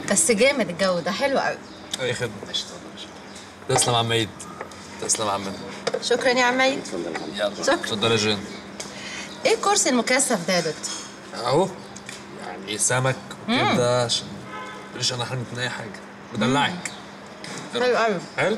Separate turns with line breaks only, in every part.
بس جامد الجو ده حلو قوي
اي خدمه تسلم عم عيد تسلم عم عمنا
شكرا يا عم عيد
يلا
شكرا.
اتفضل يا جان
ايه الكورس المكثف ده يا دكتور
اهو يعني سمك وكده عشان مش انا حرمت من اي حاجه بدلعك
حلو قوي
حلو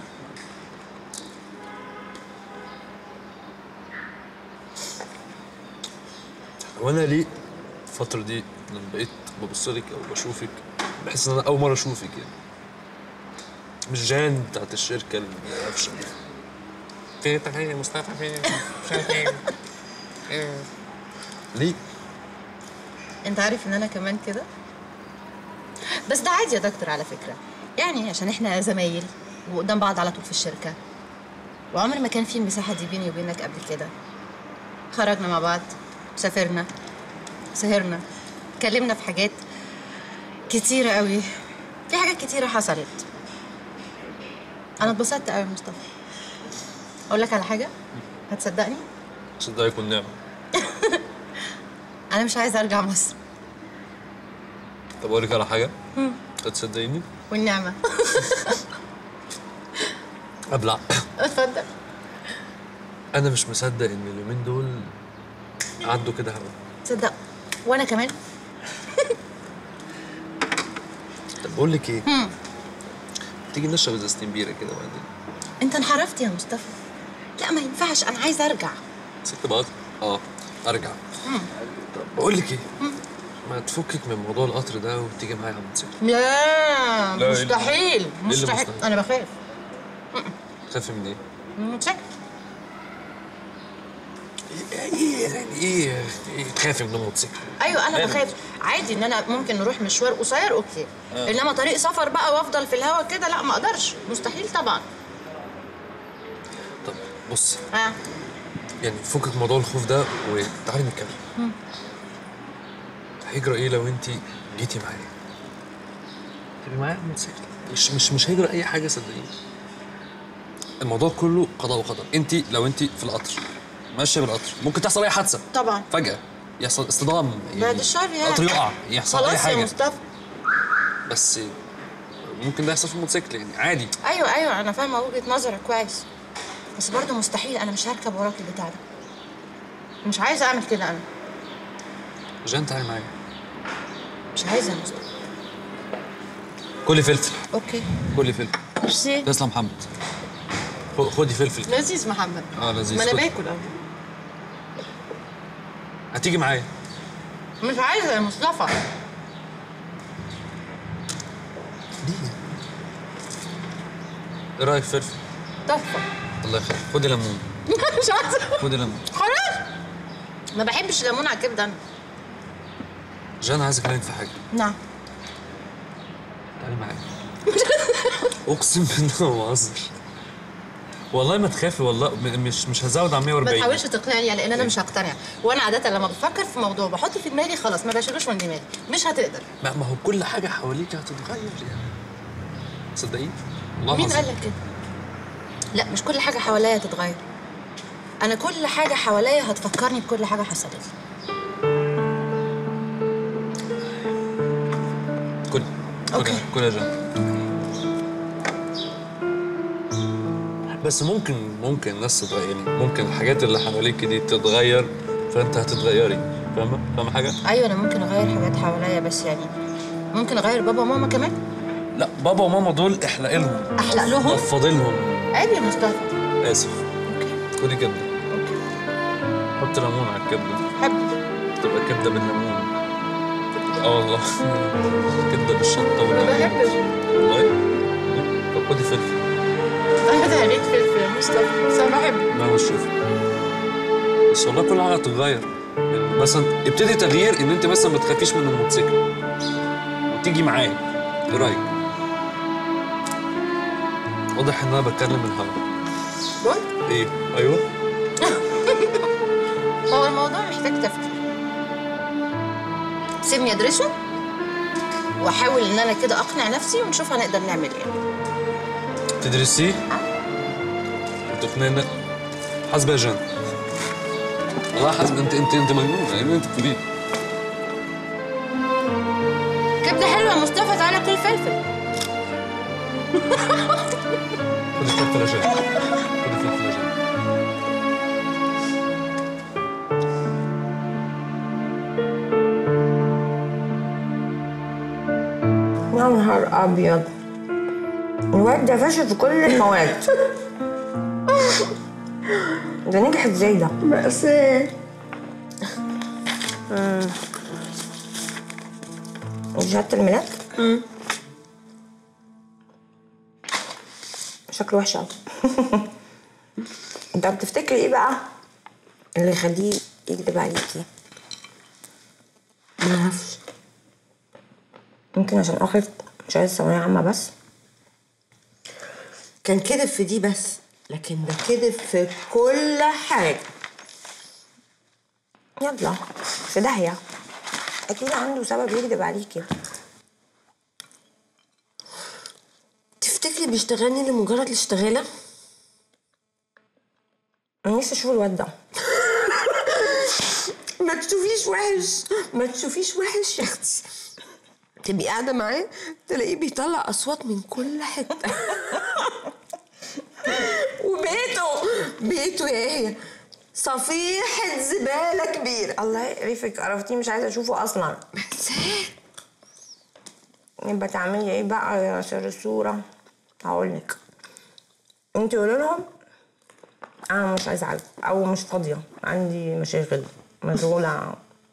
وانا ليه الفترة دي لما بقيت ببص لك او بشوفك بحس ان انا اول مرة اشوفك يعني مش جان بتاعت الشركة القفشة دي فين فين يا مصطفى فين مش عارف ايه ليه؟
انت عارف ان انا كمان كده بس ده عادي يا دكتور على فكره يعني عشان احنا زمايل وقدام بعض على طول في الشركه وعمر ما كان في المساحه دي بيني وبينك قبل كده خرجنا مع بعض سافرنا سهرنا اتكلمنا في حاجات كتيرة قوي في حاجات كتيرة حصلت أنا اتبسطت قوي يا مصطفى أقول لك على حاجة هتصدقني
صدقك والنعمة
أنا مش عايزة أرجع مصر
طب اقول لك على حاجة هتصدقيني؟
والنعمة
ابلع
اتفضل
انا مش مصدق ان اليومين دول عدوا كده هوا
تصدق وأنا كمان
طب بقول لك ايه؟ تيجي نشرب ازازتين بيرة كده بعدين
أنت انحرفت يا مصطفى لا ما ينفعش أنا عايزة أرجع
ست بقى اه ارجع طب بقول لك ايه؟ ما تفكك من موضوع القطر ده وتيجي معايا على الموتوسيكل
لا
لا،
مستحيل
اللي
مستحيل
مستحيل؟
أنا بخاف
تخافي من ايه؟
من الموتوسيكل
ايه يعني ايه ايه تخافي من الموتوسيكل؟
ايوه انا
حلو.
بخاف عادي ان انا ممكن نروح مشوار قصير اوكي
آه.
انما طريق سفر بقى وافضل في الهوا كده لا ما اقدرش مستحيل طبعا
طب بص
اه
يعني فكك من موضوع الخوف ده وتعالي نتكلم هيجرى ايه لو انت جيتي معايا؟ تبقي معايا على الموتوسيكل مش مش مش هيجرى اي حاجه صدقيني الموضوع كله قضاء وقدر انت لو انت في القطر ماشيه بالقطر ممكن تحصل اي حادثه
طبعا
فجاه يحصل اصطدام
بعد الشر يعني
القطر يقع يحصل اي
خلاص يا
حاجه
مصطفى
بس ممكن ده يحصل في الموتوسيكل يعني عادي
ايوه ايوه انا فاهمه وجهه نظرك كويس بس برضه مستحيل انا مش هركب وراك البتاع ده مش عايزه اعمل كده انا
جان تعالي معايا
مش عايزه يا مصطفى
كلي فلفل
اوكي
كلي فلفل
ميرسي
تسلم محمد خ- خدي فلفل
لذيذ محمد
اه لذيذ
ما انا
خد.
باكل اهو
هتيجي معايا
مش عايزه يا مصطفى
ليه ايه رايك في فلفل
تحفه
الله يخليك خدي ليمون
مش عايزه
خدي ليمون
خلاص ما بحبش الليمون على الكبده انا
جان عايز اكلمك في حاجه
نعم
تعالي معايا اقسم بالله ما بهزر والله ما تخافي والله م- مش مش هزود عن
ما
140
تحاولش تقنعني لان انا مش هقتنع وانا عاده لما بفكر في موضوع بحطه في دماغي خلاص ما بشيلوش من دماغي مش هتقدر
ما ما هو كل حاجه حواليك هتتغير يعني صدقيني والله
مين
العظيم.
قال لك كده لا مش كل حاجه حواليا هتتغير انا كل حاجه حواليا هتفكرني بكل حاجه حصلت لي
كل
أوكي.
كل كل يا جان بس ممكن ممكن الناس تتغير يعني ممكن الحاجات اللي حواليك دي تتغير فانت هتتغيري فاهمه فاهمه حاجه
ايوه انا ممكن اغير حاجات حواليا بس يعني ممكن اغير بابا وماما كمان
لا بابا وماما دول احلق لهم
احلق لهم
وفضي لهم
عيب يا مصطفى
اسف
اوكي
خدي كبده
اوكي
حط ليمون على الكبده
حب
تبقى كبده بالليمون اه والله كبده بالشطه
ما
والليمون
بحبش
والله طب خدي فلفل
انا ده عليك فلفل يا مصطفى بس انا بحبه
ما هو الشفا بس والله كل حاجه هتتغير يعني مثلا ابتدي تغيير ان انت مثلا ما تخافيش من الموتوسيكل وتيجي معايا ايه رايك؟ واضح ان انا بتكلم من الهوا
بص
ايه ايوه
هو الموضوع محتاج تفكير سيبني ادرسه واحاول ان انا كده اقنع نفسي ونشوف هنقدر نعمل ايه
تدرسيه وتقنعنا حاسبه يا جان والله حاسب انت انت انت مجنون يعني انت بتقولي
كبده حلوه يا مصطفى تعالى فلفل
خدي فلفل جاي خدي فلفل جاي
يا نهار ابيض الواد ده فاشل في كل المواد ده نجح ازاي ده
بس
دي شهاده الميلاد شكله وحش قوي انت بتفتكري ايه بقى اللي يخليه يكذب عليكي
ما اعرفش
ممكن عشان اخرت شهاده ثانويه عامه بس
كان كذب في دي بس لكن ده كذب في كل حاجه
يلا في داهيه اكيد عنده سبب يكذب عليكي
تفتكري بيشتغلني لمجرد الاشتغاله
انا نفسي اشوف الواد ده
ما تشوفيش وحش ما تشوفيش وحش يا اختي تبقي قاعده معاه تلاقيه بيطلع اصوات من كل حته وبيته بيته يا هي صفيحة زبالة كبيرة
الله يقرفك عرفتيه مش عايزه اشوفه اصلا
بس
يبقى تعملي ايه بقى يا سر الصورة هقولك انت قولي لهم انا مش عايزة اعرف او مش فاضية عندي مشاغل مشغولة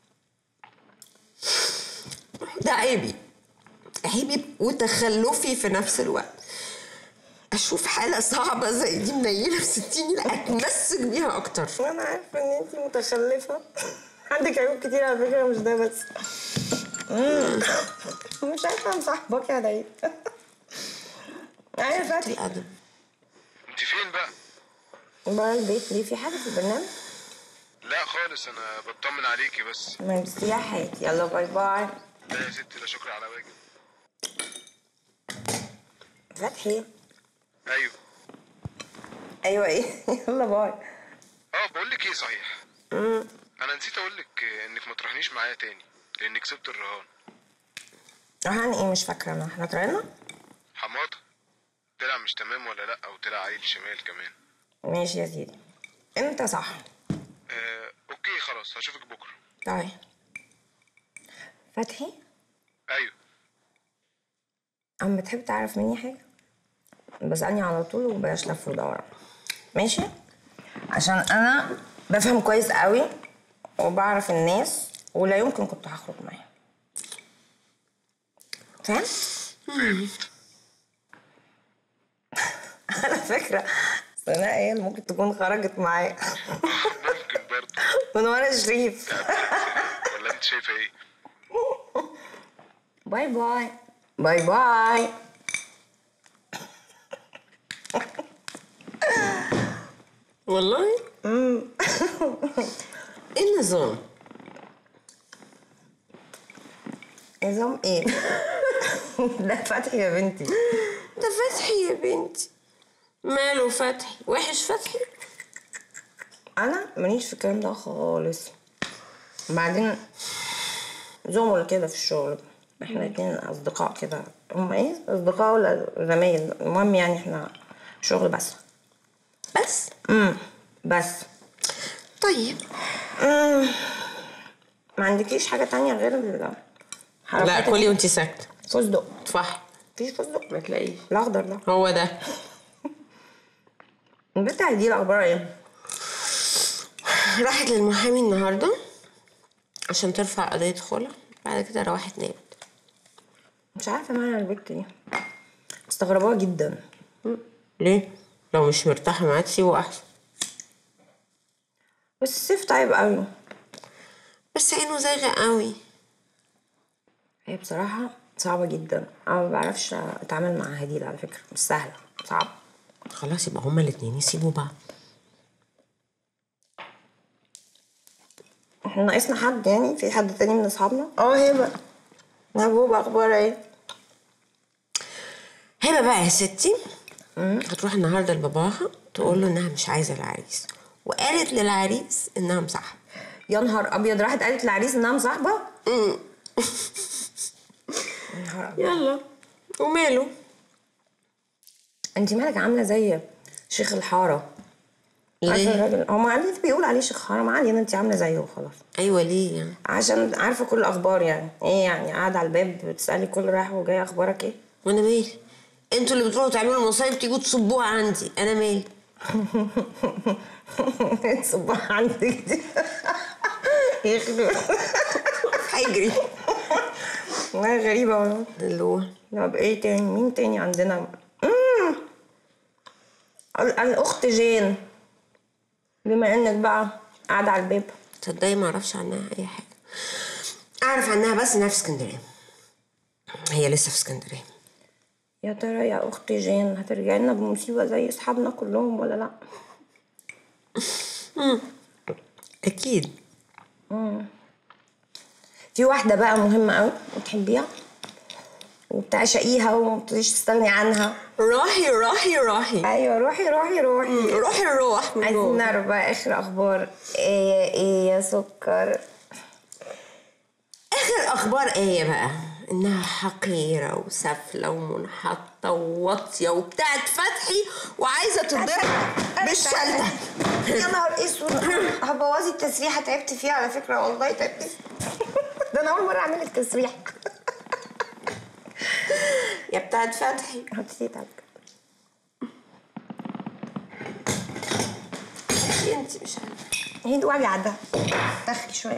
ده عيبي عيبي وتخلفي في نفس الوقت اشوف حالة صعبة زي دي منيلة في ستين لا اتمسك بيها اكتر
انا عارفة ان انت متخلفة عندك عيوب كتير على فكرة مش ده بس مم. مش عارفة مصاحبك يا عيب عارفة
تري ادم
انت فين بقى؟
بره البيت ليه في حاجة في البرنامج؟
لا خالص انا بطمن عليكي بس
ميرسي يا حياتي يلا باي باي
لا يا ستي لا شكر على واجب
فتحي
ايوه
ايوه ايه يلا باي
اه بقول لك ايه صحيح انا نسيت اقول لك انك ما تروحنيش معايا تاني لانك كسبت الرهان
رهان ايه مش فاكرة انا احنا طلعنا؟
حماطه طلع مش تمام ولا لا او طلع عيل شمال كمان
ماشي يا سيدي انت صح
آه، اوكي خلاص هشوفك بكره
طيب فتحي
ايوه
اما بتحب تعرف مني حاجة بسألني على طول وبلاش لف ودوران ماشي عشان انا بفهم كويس قوي وبعرف الناس ولا يمكن كنت هخرج معاهم فاهم؟ على فكرة سناء هي اللي ممكن تكون خرجت معايا
ممكن برضه
من ورا شريف
ولا انت شايفه ايه
باي باي باي باي
والله ايه النظام
نظام ايه؟ ده فتحي يا بنتي
ده فتحي يا بنتي ماله فتحي وحش فتحي
انا ماليش في الكلام ده خالص بعدين زملاء كده في الشغل احنا اتنين اصدقاء كده هم ايه اصدقاء ولا زمايل المهم يعني احنا شغل بس
بس
امم بس
طيب
ما عندكيش حاجه تانية غير ال
لا
حركات
كلي وانتي ساكته
فستق
صح
مفيش فستق
ما تلاقيش
الاخضر ده
هو ده
البنت دي الاخبار ايه
راحت للمحامي النهارده عشان ترفع قضية خلع بعد كده روحت نامت
مش عارفه معنى البنت دي مستغرباها جدا
ليه؟ لو مش مرتاحة معاه تسيبه أحسن
بس السيف طيب قوي
بس عينه زايغة قوي
هي بصراحة صعبة جدا أنا ما بعرفش أتعامل مع هديل على فكرة مش سهلة صعب
خلاص يبقى هما الاتنين يسيبوا بعض
احنا ناقصنا حد يعني في حد تاني من أصحابنا اه هبة محبوبة أخبارها ايه؟
هبة بقى يا ستي هتروح النهاردة لباباها تقول له إنها مش عايزة العريس وقالت للعريس إنها مصاحبة
يا نهار أبيض راحت قالت للعريس إنها مصاحبة؟ يا نهار أبيض
يلا وماله
انت مالك عامله زي شيخ الحاره عارفة
ليه
الراجل هو ما الناس بيقول عليه شيخ حاره ما علينا انت عامله زيه وخلاص
ايوه ليه يعني
عشان عارفه كل الاخبار يعني ايه يعني قاعده على الباب بتسالي كل رايح وجاي اخبارك ايه
وانا مالي انتوا اللي بتروحوا تعملوا مصايب تيجوا تصبوها عندي انا مالي
صباح عندك دي يخرب
هيجري
والله غريبه والله
اللي هو
طب ايه تاني مين تاني عندنا مم. ال- الاخت جين بما انك بقى قاعده على الباب
تصدقي ما اعرفش عنها اي حاجه اعرف عنها بس انها في اسكندريه هي لسه في اسكندريه
يا ترى يا اختي جين هترجعي لنا بمصيبه زي اصحابنا كلهم ولا لا
اكيد
في واحده بقى مهمه قوي بتحبيها وبتعشقيها وما بتقدريش تستغني عنها
روحي روحي روحي
ايوه روحي روحي روحي
روحي الروح من
عايزين
جوه.
نعرف بقى اخر اخبار ايه ايه يا سكر
اخر اخبار ايه بقى انها حقيره وسافله ومنحطه وواطيه وبتاعت فتحي وعايزه تضرب بالشلته
يا نهار اسود هبوظي التسريحه تعبت فيها على فكره والله تعبت فيها. ده انا اول مره اعمل لك تسريح
يا بتاعت فتحي
هبتدي تعب
انت مش عارفه
هي وجع ده دخلي شويه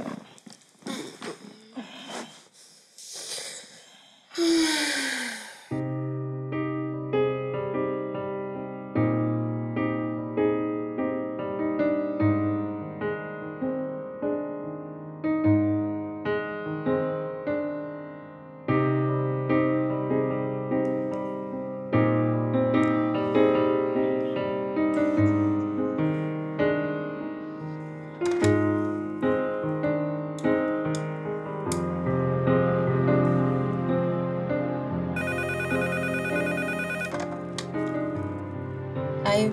ايوه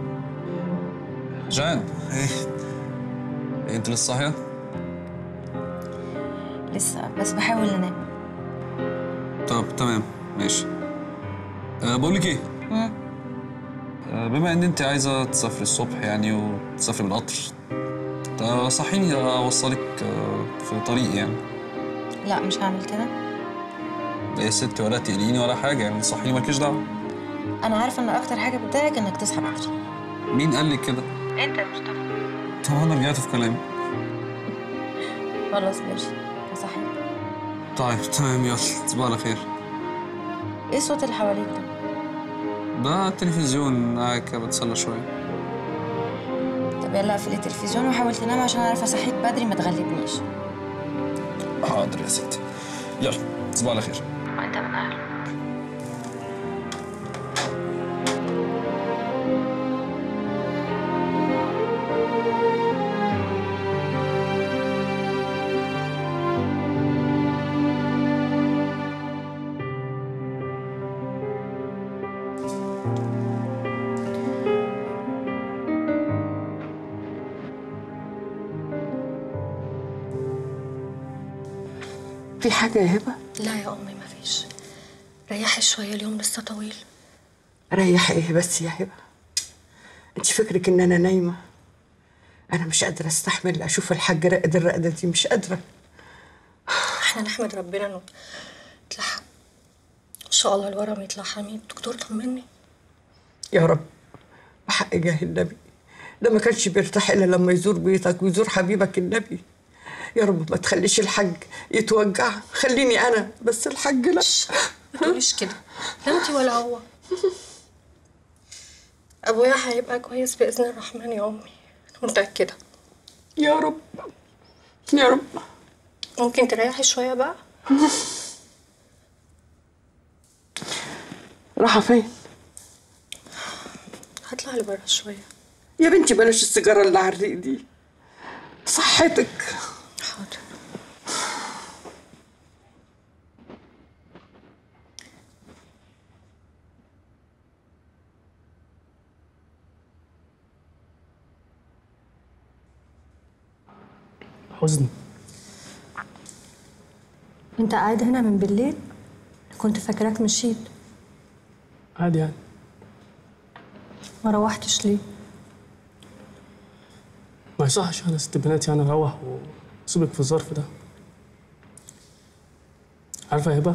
جان ايه إيه، انت لسه صاحيه؟
لسه بس بحاول انام
طب تمام ماشي أه بقول لك ايه
مم.
أه بما ان انت عايزه تسافري الصبح يعني وتسافري بالقطر أه صحيني اوصلك أه في طريقي يعني
لا مش هعمل كده
لا يا ستي ولا تقليني ولا حاجه يعني صحيني مالكيش دعوه
انا عارفه ان اكتر حاجه بتضايقك انك تصحى بدري
مين قال لك كده؟
انت يا مصطفى
طب انا رجعت في كلامي
خلاص ماشي هصحيك
طيب تمام يلا تصبح على خير
ايه الصوت اللي حواليك ده
ده التلفزيون قاعد كده بتسلى شويه
طب يلا اقفل التلفزيون وحاول تنام عشان اعرف اصحيك بدري ما تغلبنيش
حاضر يا ستي يلا تصبح على خير
وانت من اهله
في حاجه يا هبه
لا يا أمي مفيش ريحي شوية اليوم لسه طويل
ريح ايه بس يا هبه انت فكرك ان انا نايمه انا مش قادره استحمل اشوف الحاج راقد الرقده دي مش قادره
احنا نحمد ربنا انه اتلحق ان شاء الله الورم يطلع حميد الدكتور طمني
يا رب بحق جاه النبي ده ما كانش بيرتاح الا لما يزور بيتك ويزور حبيبك النبي يا رب ما تخليش الحاج يتوجع خليني انا بس الحاج لا
ما تقوليش كده لا انتي ولا هو ابويا هيبقى كويس باذن الرحمن يا امي انا متاكده
يا رب يا رب
ممكن تريحي شويه بقى
راحه فين
هطلع لبره شويه
يا بنتي بلاش السيجاره اللي على الريق دي صحتك
حاضر
حزن
انت قاعد هنا من بالليل كنت فاكراك مشيت عادي يعني
ما روحتش ليه
ما يصحش انا ست بنات يعني اروح واسيبك في الظرف ده عارفه يا هبه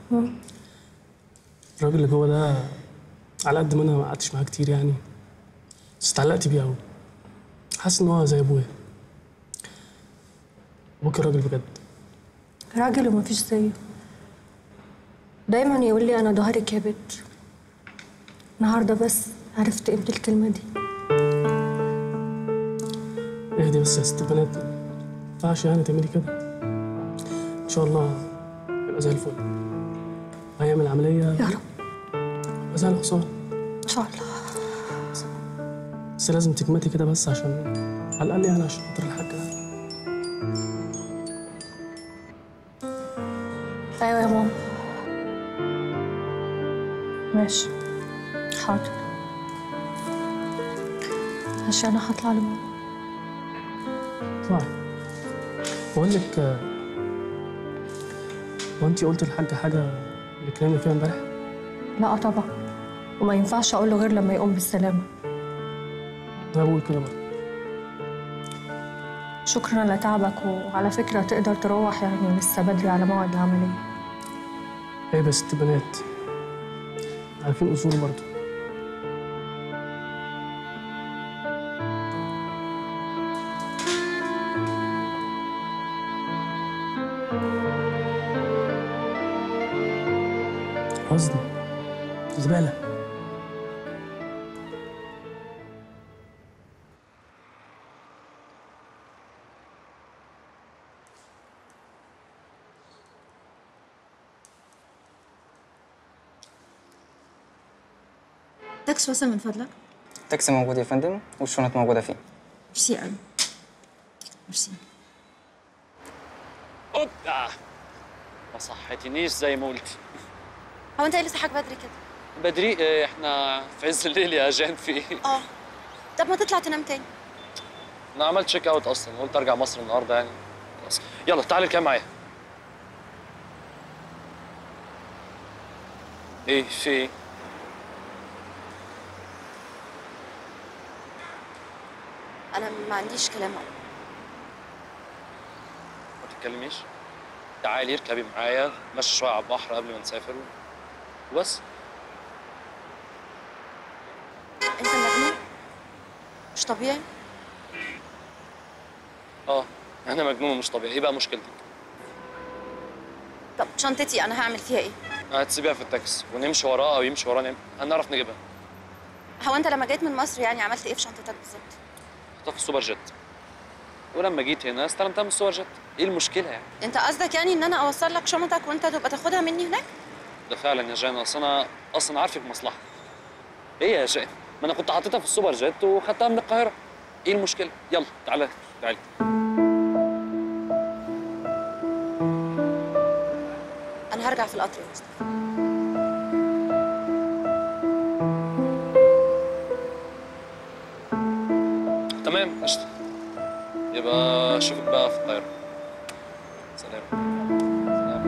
الراجل اللي جوه ده على قد ما انا ما قعدتش معاه كتير يعني بس اتعلقت بيه قوي حاسس ان هو زي ابويا ابوك راجل بجد
راجل ومفيش زيه دايما يقول لي انا ظهرك يا بت النهارده بس عرفت قيمه الكلمه دي
اهدي بس يا ست بنات ما ينفعش يعني تعملي كده ان شاء الله يبقى زي الفل هيعمل العمليه
يا رب
يبقى زي الحصان
ان شاء الله
بس لازم تكمتي كده بس عشان على الاقل يعني عشان خاطر الحاجه
ايوه يا ماما ماشي حاضر ماشي انا هطلع لماما
طيب بقول لك آه، هو انت قلت للحاج حاجه اللي اتكلمنا فيها امبارح
لا طبعا وما ينفعش اقول له غير لما يقوم بالسلامه
انا بقول كده برضه
شكرا على تعبك وعلى فكره تقدر تروح يعني لسه بدري على موعد العمليه
ايه بس ست بنات عارفين اصولي برضه قصدي زبالة
تاكس وصل من فضلك
التاكسي موجود يا فندم والشنط موجودة فيه
ميرسي قوي ميرسي
اوبا ما صحتنيش زي ما قلتي
هو انت إيه اللي صحاك بدري كده
بدري إيه، احنا في عز الليل يا جان في ايه
اه طب ما تطلع تنام تاني
انا عملت تشيك اوت اصلا قلت ارجع مصر النهارده يعني خلاص يلا تعالي كام معايا ايه في ايه
انا ما عنديش كلام
ما تتكلميش تعالي اركبي معايا مشي شويه على البحر قبل ما نسافر وبس
انت مجنون مش طبيعي
اه انا مجنون ومش طبيعي ايه بقى مشكلتك
طب شنطتي انا هعمل فيها ايه
هتسيبيها في التاكسي ونمشي وراها او يمشي ورانا هنعرف نجيبها
هو انت لما جيت من مصر يعني عملت ايه في شنطتك بالظبط
حطها في السوبر جيت ولما جيت هنا استلمتها من السوبر جيت ايه المشكله يعني
انت قصدك يعني ان انا اوصل لك شنطك وانت تبقى تاخدها مني هناك
ده فعلا يا جان اصل انا اصلا عارفك مصلحه ايه يا جان ما انا كنت حاططها في السوبر جيت وخدتها من القاهره ايه المشكله يلا تعالى تعالى
انا هرجع في القطر يا مصطفى
تمام قشطه يبقى اشوفك بقى في القاهره سلام سلام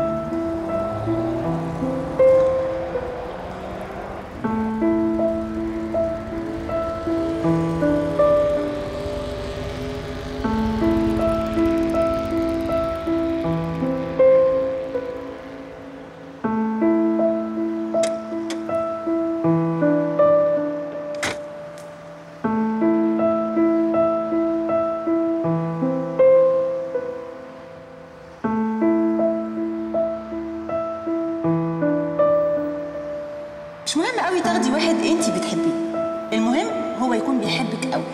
مش مهم قوي تاخدي واحد انت بتحبيه المهم هو يكون بيحبك قوي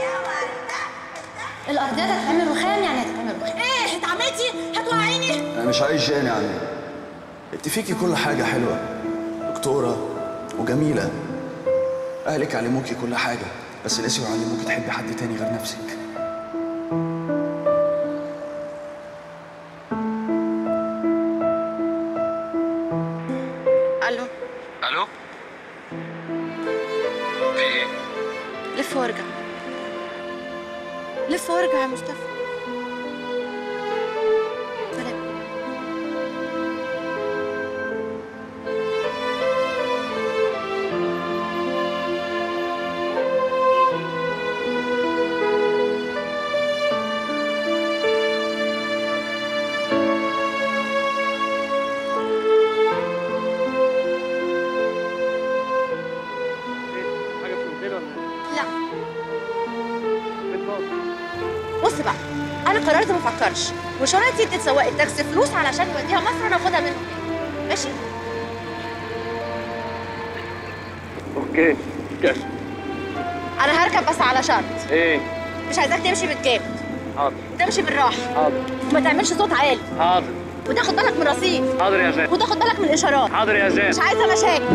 الارضيه هتتعمل رخام يعني هتتعمل رخام
ايه اتعملتي هتوقعيني
انا مش عايز جان يعني انت فيكي كل حاجه حلوه دكتوره وجميله اهلك علموكي كل حاجه بس نسيوا يعلموكي تحبي حد تاني غير نفسك
الو
الو في ايه
لف وارجع لف وارجع يا مصطفى سلام لا بص بقى انا قررت ما افكرش وشرطي اديت سواق التاكسي فلوس علشان يوديها مصر انا اخدها منه تاني ماشي
اوكي كاش
انا هركب بس على شرط
ايه
مش عايزاك تمشي بالجامد
حاضر
تمشي بالراحه
حاضر
وما تعملش صوت عالي
حاضر
وتاخد بالك من الرصيف
حاضر يا جان
وتاخد بالك من الاشارات
حاضر يا جان
مش عايزه مشاكل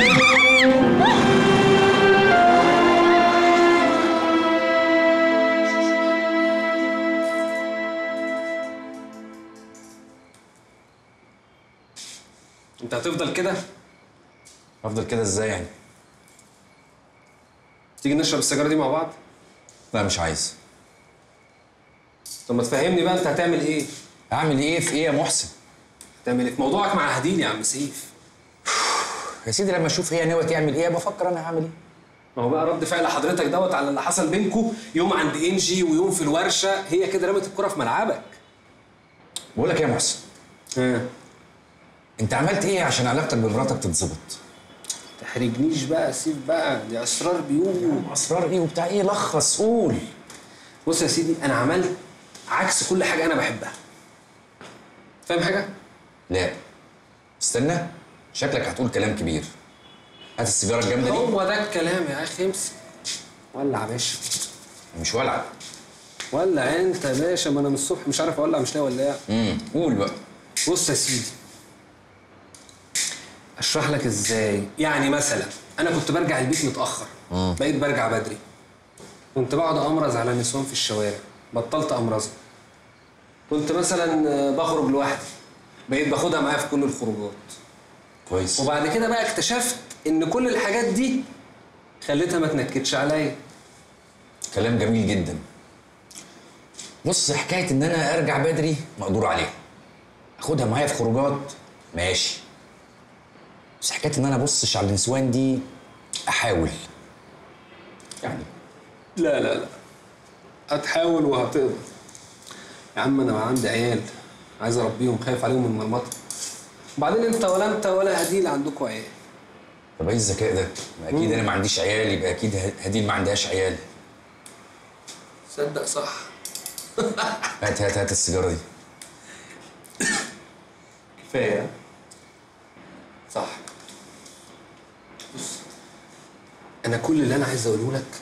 انت هتفضل كده
افضل كده ازاي يعني
تيجي نشرب السيجاره دي مع بعض
لا مش عايز
طب ما تفهمني بقى انت هتعمل ايه
اعمل ايه في ايه يا محسن
هتعمل ايه في موضوعك مع هديل يا عم سيف
يا سيدي لما اشوف هي ناويه تعمل ايه بفكر انا هعمل ايه
ما هو بقى رد فعل حضرتك دوت على اللي حصل بينكم يوم عند انجي ويوم في الورشه هي كده رمت الكره في ملعبك
بقول لك ايه يا محسن
ها
انت عملت ايه عشان علاقتك بمراتك تتظبط
تحرجنيش بقى يا سيف بقى دي اسرار بيوم
اسرار ايه وبتاع ايه لخص قول
بص يا سيدي انا عملت عكس كل حاجه انا بحبها فاهم حاجه
لا استنى شكلك هتقول كلام كبير هات السيجاره الجامده دي
هو ده الكلام يا اخي امسك ولع يا باشا
مش ولع
ولع انت يا باشا ما انا من الصبح مش عارف اولع مش لاقي ولاع
امم قول بقى
بص يا سيدي اشرح لك ازاي يعني مثلا انا كنت برجع البيت متاخر
مم.
بقيت برجع بدري كنت بقعد امرز على نسوان في الشوارع بطلت امرزها كنت مثلا بخرج لوحدي بقيت باخدها معايا في كل الخروجات
كويس
وبعد كده بقى اكتشفت ان كل الحاجات دي خليتها ما تنكدش عليا
كلام جميل جدا بص حكايه ان انا ارجع بدري مقدور عليها اخدها معايا في خروجات ماشي بس حكايه ان انا ابصش على النسوان دي احاول يعني
لا لا لا هتحاول وهتقدر يا عم انا بقى عندي عيال عايز اربيهم خايف عليهم من المرمطه وبعدين انت ولا انت ولا هديل عندكم عيال
طب ايه الذكاء ده؟ ما اكيد انا ما عنديش عيال يبقى اكيد هديل ما عندهاش عيال
صدق صح
هات هات هات السيجاره دي
كفايه صح بص انا كل اللي انا عايز اقوله لك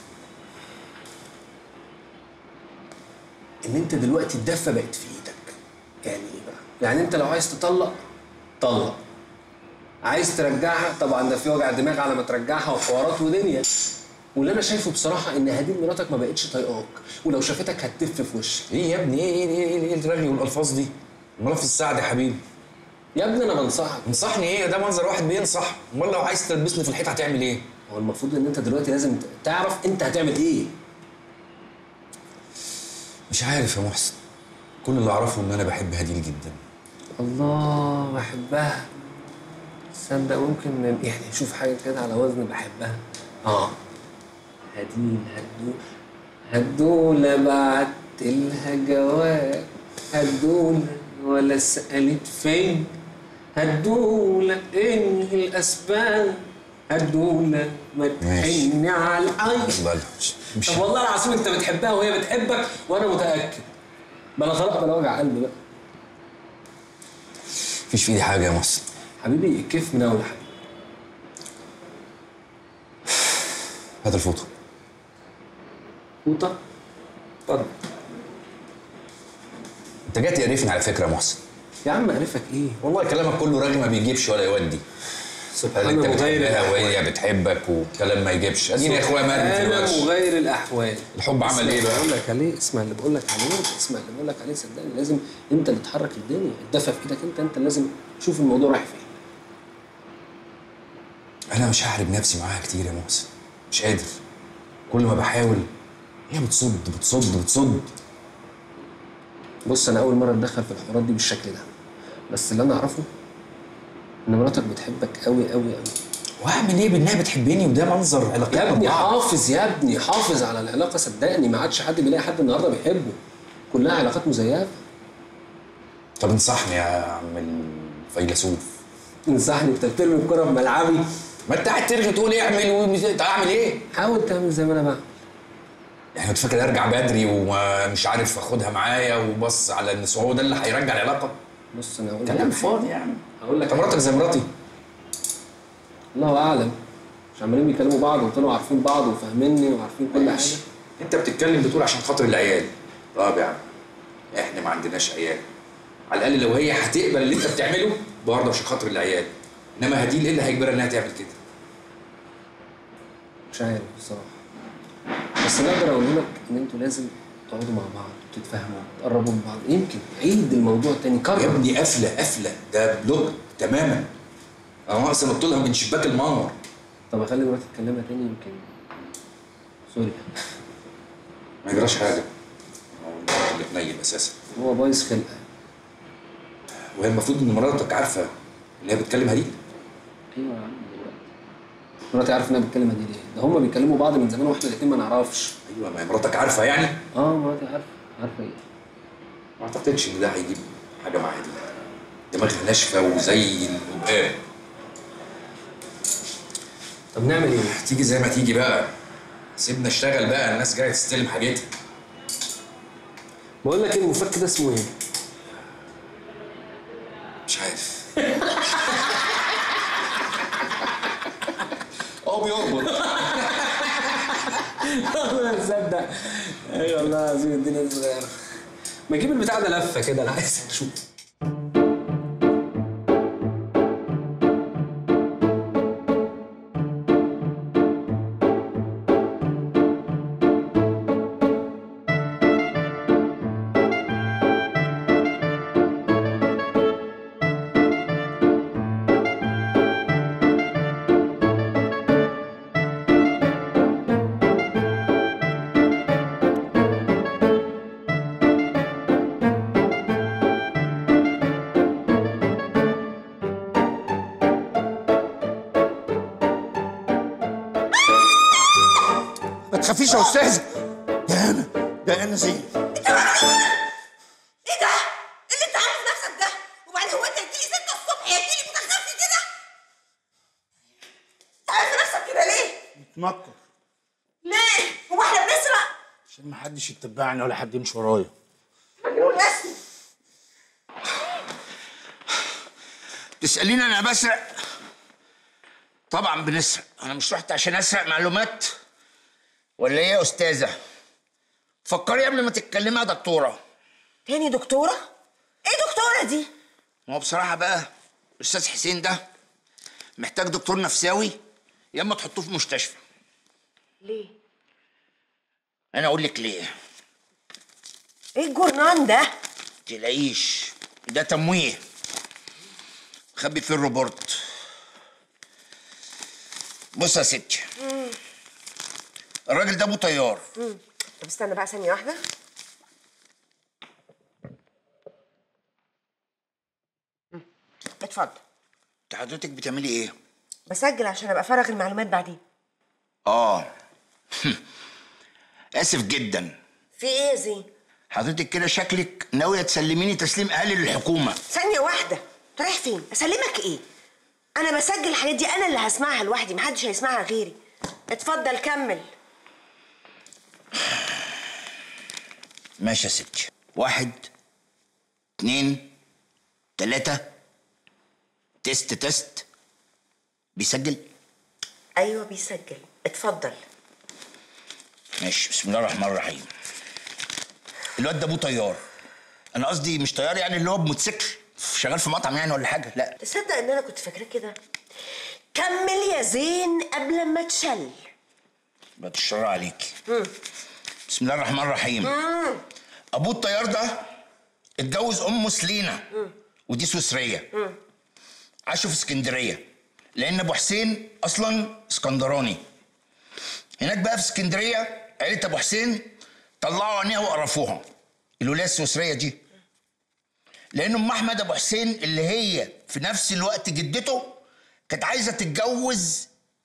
ان انت دلوقتي الدفه بقت في ايدك يعني ايه بقى يعني انت لو عايز تطلق طلق عايز ترجعها طبعا ده في وجع دماغ على ما ترجعها وحوارات ودنيا واللي انا شايفه بصراحه ان هديل مراتك ما بقتش طايقاك ولو شافتك هتتف في وشك
ايه يا ابني ايه ايه ايه ايه, إيه الرغي والالفاظ دي؟ امال في السعد يا حبيبي
يا ابني انا بنصحك
انصحني ايه ده منظر واحد بينصح امال لو عايز تلبسني في الحيط هتعمل ايه؟
هو المفروض ان انت دلوقتي لازم تعرف انت هتعمل ايه
مش عارف يا محسن كل اللي اعرفه ان انا بحب هديل جدا
الله بحبها تصدق ممكن يعني نشوف حاجه كده على وزن بحبها اه هديل هدول هدولة بعت لها جواب هدولة ولا سألت فين هدولة انهي الأسباب هدولة ما تحن على العين
مش
طب والله العظيم انت بتحبها وهي بتحبك وانا متأكد بلا طلاق بلا وجع قلب بقى
مفيش في ايدي حاجه يا محسن
حبيبي الكيف من اول حبيبي
هات الفوطه
فوطه اتفضل
انت جاي تقرفني على فكره يا محسن
يا عم قرفك ايه
والله كلامك كله راجل ما بيجيبش ولا يودي
سبحان
انت
مغير
بتحبها وهي
الأحوال.
بتحبك وكلام ما يجيبش اديني يا اخويا مرمي في
انا
الورش
مغير الاحوال
الحب عمل ايه بقى؟
بقول لك عليه اسمع اللي بقول لك عليه اسمع اللي بقول لك عليه صدقني لازم انت اللي تحرك الدنيا الدفه في ايدك انت انت لازم تشوف الموضوع رايح فين
انا مش هحرج نفسي معاها كتير يا محسن مش قادر كل ما بحاول هي بتصد بتصد بتصد
بص انا اول مره اتدخل في الحوارات دي بالشكل ده بس اللي انا اعرفه ان مراتك بتحبك قوي قوي قوي
واعمل ايه بانها بتحبني وده منظر علاقتنا
يا ابني
ببعض.
حافظ يا ابني حافظ على العلاقه صدقني ما عادش حد بيلاقي حد النهارده بيحبه كلها علاقات مزيفه
طب انصحني يا عم الفيلسوف
انصحني انت بترمي الكره في ملعبي
ما انت قاعد ترغي تقول اعمل ومش اعمل ايه؟
حاول تعمل زي ما انا بعمل
يعني كنت فاكر ارجع بدري ومش عارف اخدها معايا وبص على ان هو ده اللي هيرجع العلاقه
بص انا اقول
كلام فاضي يعني
هقول لك
انت مراتك زي مراتي
الله اعلم مش عمالين بيكلموا بعض وطلعوا عارفين بعض وفاهميني وعارفين كل حاجه
انت بتتكلم بتقول عشان خاطر العيال طب يا عم احنا ما عندناش عيال على الاقل لو هي هتقبل اللي انت بتعمله برضه عشان خاطر العيال انما هديل ايه اللي هيجبرها انها تعمل كده
مش عارف بصراحه بس انا اقدر اقول لك ان انتوا لازم تقعدوا مع بعض وتتفاهموا وتقربوا من بعض يمكن عيد الموضوع تاني كرر
يا ابني قفله قفله ده بلوك تماما انا اصلا قلت لها من شباك المنور
طب اخلي مراتي تكلمها تاني يمكن سوري
ما يجراش حاجه هو انت اللي تنيل اساسا
هو بايظ خلقه
وهي المفروض ان مراتك عارفه ان هي بتكلم هديل
ايوه يا عم دلوقتي مراتي عارفه انها بتكلم دي ليه ده هما بيكلموا بعض من زمان واحنا الاثنين ما نعرفش
ايوه ما هي مراتك عارفه يعني
اه مراتي عارفه عارفه ايه
ما اعتقدش ان ده هيجيب حاجه مع هديل دماغها ناشفه وزي القباب
طب نعمل ايه؟
تيجي زي ما تيجي بقى سيبنا اشتغل بقى الناس جايه تستلم حاجتها
بقول لك ايه المفك ده اسمه ايه؟
مش عارف هو بيربط
والله تصدق اي والله العظيم الدنيا صغيره ما اجيب البتاع ده لفه كده انا عايز اشوف
ما تخافيش يا استاذه ده انا ده انا زين
ايه ده؟ اللي انت عامل في نفسك ده؟ وبعدين هو انت تجيلي 6 الصبح يا تجيلي متخفي كده؟ انت عامل في نفسك كده ليه؟
متنكر
ليه؟ هو احنا بنسرق؟
عشان ما حدش يتبعني ولا حد يمشي ورايا
مجنون رسمي
تساليني انا بسرق طبعا بنسرق انا مش رحت عشان اسرق معلومات ولا ايه يا استاذه فكري قبل ما تتكلمي يا دكتوره
تاني دكتوره؟ ايه دكتوره دي؟
ما هو بصراحه بقى الاستاذ حسين ده محتاج دكتور نفساوي يا اما تحطوه في مستشفى
ليه؟
انا اقول لك ليه
ايه الجرنان ده؟
تلاقيش ده تمويه خبي فيه الروبورت بص يا ستي الراجل ده ابو طيار
مم. طب استنى بقى ثانية واحدة مم. اتفضل
انت حضرتك بتعملي ايه
بسجل عشان ابقى افرغ المعلومات بعدين
اه اسف جدا
في ايه يا زين؟
حضرتك كده شكلك ناويه تسلميني تسليم اهلي للحكومه
ثانية واحدة انت رايح فين؟ اسلمك ايه؟ انا بسجل الحاجات دي انا اللي هسمعها لوحدي محدش هيسمعها غيري اتفضل كمل
ماشي يا ستي واحد اتنين تلاتة تست تست بيسجل
ايوه بيسجل اتفضل
ماشي بسم الله الرحمن الرحيم الواد ده ابو طيار انا قصدي مش طيار يعني اللي هو بموتوسيكل شغال في مطعم يعني ولا حاجه لا
تصدق ان انا كنت فاكراه كده كمل يا زين قبل ما تشل
بعد الشر عليكي
مم.
بسم الله الرحمن الرحيم
مم.
ابوه الطيار ده اتجوز ام سلينا
مم.
ودي سويسريه
مم.
عاشوا في اسكندريه لان ابو حسين اصلا اسكندراني هناك بقى في اسكندريه عيله ابو حسين طلعوا عينيها وقرفوها الولايه السويسريه دي لان ام احمد ابو حسين اللي هي في نفس الوقت جدته كانت عايزه تتجوز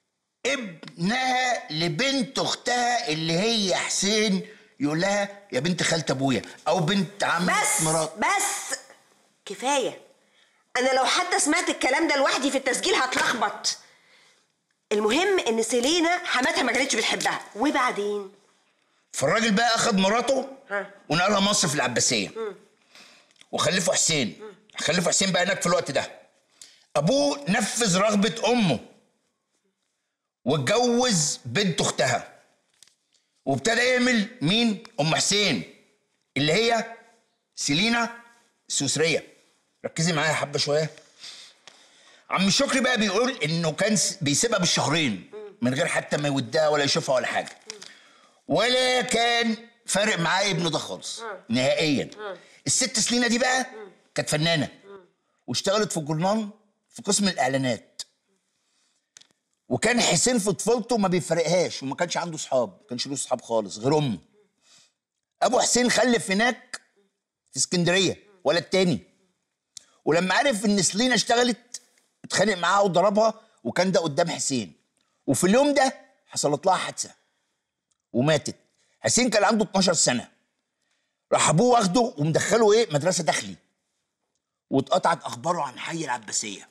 ابنها لبنت اختها اللي هي حسين يقول لها يا بنت خالة ابويا او بنت عم
بس
مرات
بس كفايه انا لو حتى سمعت الكلام ده لوحدي في التسجيل هتلخبط المهم ان سيلينا حماتها ما كانتش بتحبها وبعدين
فالراجل بقى اخد مراته
ها
ونقلها مصر في العباسيه وخلفوا حسين خلفوا حسين بقى هناك في الوقت ده ابوه نفذ رغبه امه واتجوز بنت اختها وابتدى يعمل مين ام حسين اللي هي سيلينا السويسريه ركزي معايا حبه شويه عم شكري بقى بيقول انه كان س- بيسيبها بالشهرين من غير حتى ما يودها ولا يشوفها ولا حاجه ولا كان فارق معاه ابنه ده خالص نهائيا الست سلينا دي بقى كانت فنانه واشتغلت في الجورنال في قسم الاعلانات وكان حسين في طفولته ما بيفرقهاش وما كانش عنده صحاب ما كانش له صحاب خالص غير امه ابو حسين خلف هناك في اسكندريه ولد تاني ولما عرف ان سلينا اشتغلت اتخانق معاها وضربها وكان ده قدام حسين وفي اليوم ده حصلت لها حادثه وماتت حسين كان عنده 12 سنه راح ابوه واخده ومدخله ايه مدرسه داخلي واتقطعت اخباره عن حي العباسيه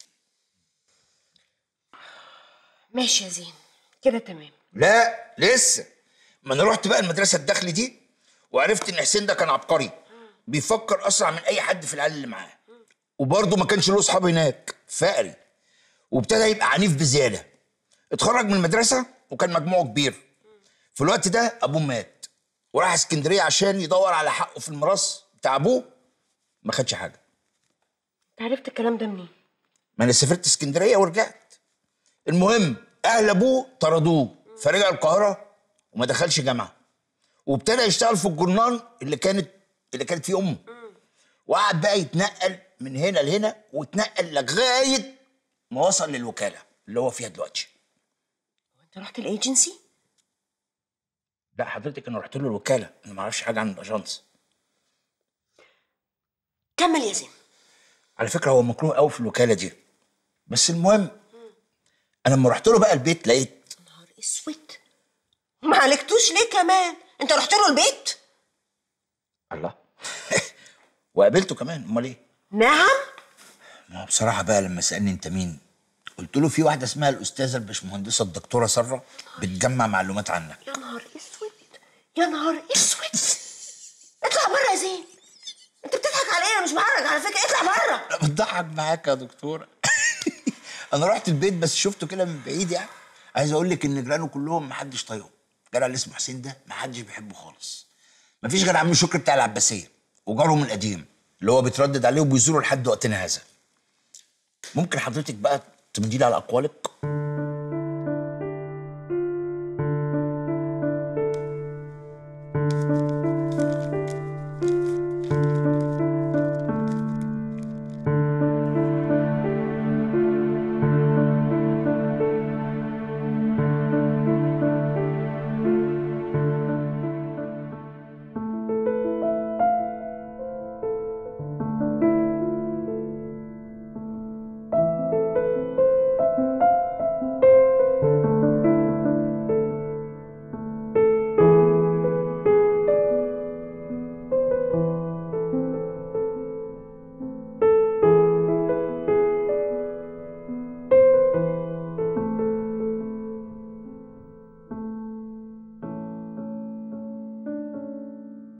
ماشي يا زين كده تمام
لا لسه ما انا رحت بقى المدرسه الداخلي دي وعرفت ان حسين ده كان عبقري بيفكر اسرع من اي حد في العيال اللي معاه وبرضه ما كانش له اصحاب هناك فقري وابتدى يبقى عنيف بزياده اتخرج من المدرسه وكان مجموعه كبير في الوقت ده ابوه مات وراح اسكندريه عشان يدور على حقه في الميراث بتاع ابوه ما خدش حاجه
انت عرفت الكلام ده منين
ما انا سافرت اسكندريه ورجعت المهم اهل ابوه طردوه فرجع القاهره وما دخلش جامعه وابتدى يشتغل في الجورنال اللي كانت اللي كانت فيه امه وقعد بقى يتنقل من هنا لهنا واتنقل لغايه ما وصل للوكاله اللي هو فيها دلوقتي
انت رحت الايجنسي
لا حضرتك انا رحت له الوكاله انا ما اعرفش حاجه عن الاجانس
كمل يا زين
على فكره هو مكروه قوي في الوكاله دي بس المهم انا لما رحت له بقى البيت لقيت
اسود ما عالجتوش ليه كمان انت رحت له البيت
الله وقابلته كمان امال ايه
نعم
ما هو بصراحه بقى لما سالني انت مين قلت له في واحده اسمها الاستاذه الباشمهندسه الدكتوره ساره بتجمع معلومات عنك
يا نهار اسود يا نهار اسود اطلع بره يا زين انت بتضحك على ايه انا مش بهرج على فكره اطلع بره
انا بضحك معاك يا دكتوره انا رحت البيت بس شفته كده من بعيد يعني عايز اقول لك ان جيرانه كلهم محدش طايقه الجدع اللي اسمه حسين ده محدش بيحبه خالص مفيش غير عم شكري بتاع العباسيه وجارهم القديم اللي هو بيتردد عليه وبيزوره لحد وقتنا هذا ممكن حضرتك بقى تمدي لي على اقوالك